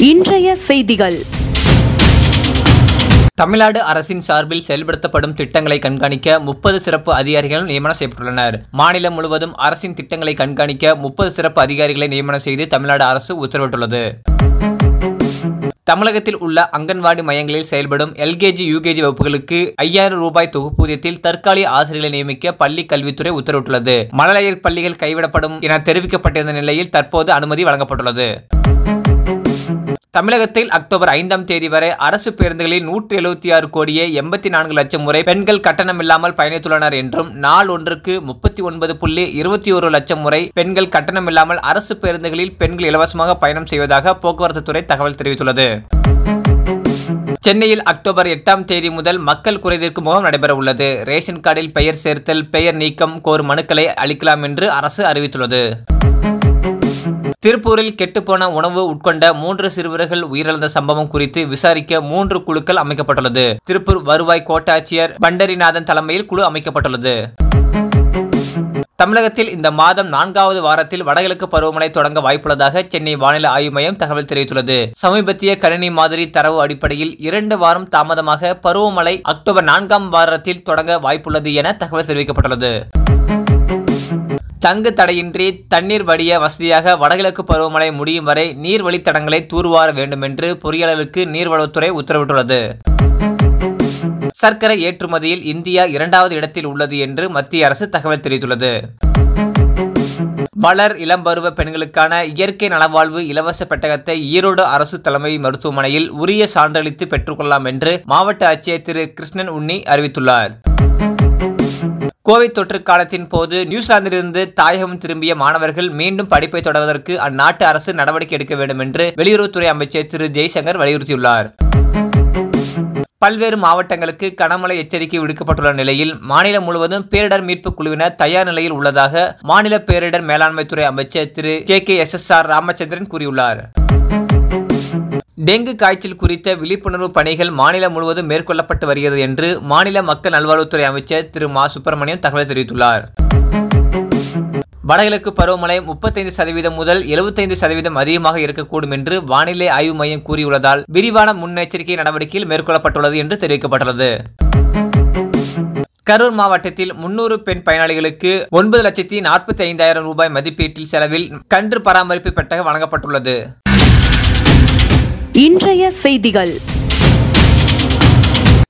இன்றைய செய்திகள் தமிழ்நாடு அரசின் சார்பில் செயல்படுத்தப்படும் திட்டங்களை கண்காணிக்க முப்பது சிறப்பு அதிகாரிகள் நியமனம் செய்யப்பட்டுள்ளனர் மாநிலம் முழுவதும் அரசின் திட்டங்களை கண்காணிக்க முப்பது சிறப்பு அதிகாரிகளை நியமனம் செய்து தமிழ்நாடு அரசு உத்தரவிட்டுள்ளது தமிழகத்தில் உள்ள அங்கன்வாடி மையங்களில் செயல்படும் எல்கேஜி யூகேஜி வகுப்புகளுக்கு ஐயாயிரம் ரூபாய் தொகுப்பூதியத்தில் தற்காலிக ஆசிரியர்களை நியமிக்க பள்ளி கல்வித்துறை உத்தரவிட்டுள்ளது மழலையர் பள்ளிகள் கைவிடப்படும் என தெரிவிக்கப்பட்டிருந்த நிலையில் தற்போது அனுமதி வழங்கப்பட்டுள்ளது தமிழகத்தில் அக்டோபர் ஐந்தாம் தேதி வரை அரசு பேருந்துகளில் நூற்றி எழுபத்தி ஆறு கோடியே எண்பத்தி நான்கு லட்சம் முறை பெண்கள் கட்டணமில்லாமல் பயணித்துள்ளனர் என்றும் நாள் ஒன்றுக்கு முப்பத்தி ஒன்பது புள்ளி இருபத்தி ஒரு லட்சம் முறை பெண்கள் கட்டணமில்லாமல் அரசு பேருந்துகளில் பெண்கள் இலவசமாக பயணம் செய்வதாக போக்குவரத்து துறை தகவல் தெரிவித்துள்ளது சென்னையில் அக்டோபர் எட்டாம் தேதி முதல் மக்கள் குறைதீர்க்கும் முகாம் நடைபெற உள்ளது ரேஷன் கார்டில் பெயர் சேர்த்தல் பெயர் நீக்கம் கோரும் மனுக்களை அளிக்கலாம் என்று அரசு அறிவித்துள்ளது திருப்பூரில் கெட்டுப்போன உணவு உட்கொண்ட மூன்று சிறுவர்கள் உயிரிழந்த சம்பவம் குறித்து விசாரிக்க மூன்று குழுக்கள் அமைக்கப்பட்டுள்ளது திருப்பூர் வருவாய் கோட்டாட்சியர் பண்டரிநாதன் தலைமையில் குழு அமைக்கப்பட்டுள்ளது தமிழகத்தில் இந்த மாதம் நான்காவது வாரத்தில் வடகிழக்கு பருவமழை தொடங்க வாய்ப்புள்ளதாக சென்னை வானிலை ஆய்வு மையம் தகவல் தெரிவித்துள்ளது சமீபத்திய கணினி மாதிரி தரவு அடிப்படையில் இரண்டு வாரம் தாமதமாக பருவமழை அக்டோபர் நான்காம் வாரத்தில் தொடங்க வாய்ப்புள்ளது என தகவல் தெரிவிக்கப்பட்டுள்ளது தங்கு தடையின்றி தண்ணீர் வடிய வசதியாக வடகிழக்கு பருவமழை முடியும் வரை நீர் வழித்தடங்களை தூர்வார வேண்டும் என்று பொறியாளருக்கு நீர்வளத்துறை உத்தரவிட்டுள்ளது சர்க்கரை ஏற்றுமதியில் இந்தியா இரண்டாவது இடத்தில் உள்ளது என்று மத்திய அரசு தகவல் தெரிவித்துள்ளது வளர் இளம்பருவ பெண்களுக்கான இயற்கை நலவாழ்வு இலவச பெட்டகத்தை ஈரோடு அரசு தலைமை மருத்துவமனையில் உரிய சான்றளித்து பெற்றுக்கொள்ளலாம் என்று மாவட்ட ஆட்சியர் திரு கிருஷ்ணன் உன்னி அறிவித்துள்ளார் கோவிட் தொற்று காலத்தின் போது நியூசிலாந்திலிருந்து தாயகம் திரும்பிய மாணவர்கள் மீண்டும் படிப்பை தொடர்வதற்கு அந்நாட்டு அரசு நடவடிக்கை எடுக்க வேண்டும் என்று வெளியுறவுத்துறை அமைச்சர் திரு ஜெய்சங்கர் வலியுறுத்தியுள்ளார் பல்வேறு மாவட்டங்களுக்கு கனமழை எச்சரிக்கை விடுக்கப்பட்டுள்ள நிலையில் மாநிலம் முழுவதும் பேரிடர் மீட்பு குழுவினர் தயார் நிலையில் உள்ளதாக மாநில பேரிடர் மேலாண்மைத்துறை அமைச்சர் திரு K K S S R Ramachandran கூறியுள்ளார் டெங்கு காய்ச்சல் குறித்த விழிப்புணர்வு பணிகள் மாநிலம் முழுவதும் மேற்கொள்ளப்பட்டு வருகிறது என்று மாநில மக்கள் நல்வாழ்வுத்துறை அமைச்சர் திரு மா சுப்பிரமணியம் தகவல் தெரிவித்துள்ளார் வடகிழக்கு பருவமழை முப்பத்தைந்து சதவீதம் முதல் எழுபத்தைந்து சதவீதம் அதிகமாக இருக்கக்கூடும் என்று வானிலை ஆய்வு மையம் கூறியுள்ளதால் விரிவான முன்னெச்சரிக்கை நடவடிக்கைகள் மேற்கொள்ளப்பட்டுள்ளது என்று தெரிவிக்கப்பட்டுள்ளது கரூர் மாவட்டத்தில் முன்னூறு பெண் பயனாளிகளுக்கு ஒன்பது லட்சத்தி நாற்பத்தி ஐந்தாயிரம் ரூபாய் மதிப்பீட்டில் செலவில் கன்று பராமரிப்பு பெட்டகம் வழங்கப்பட்டுள்ளது இன்றைய செய்திகள்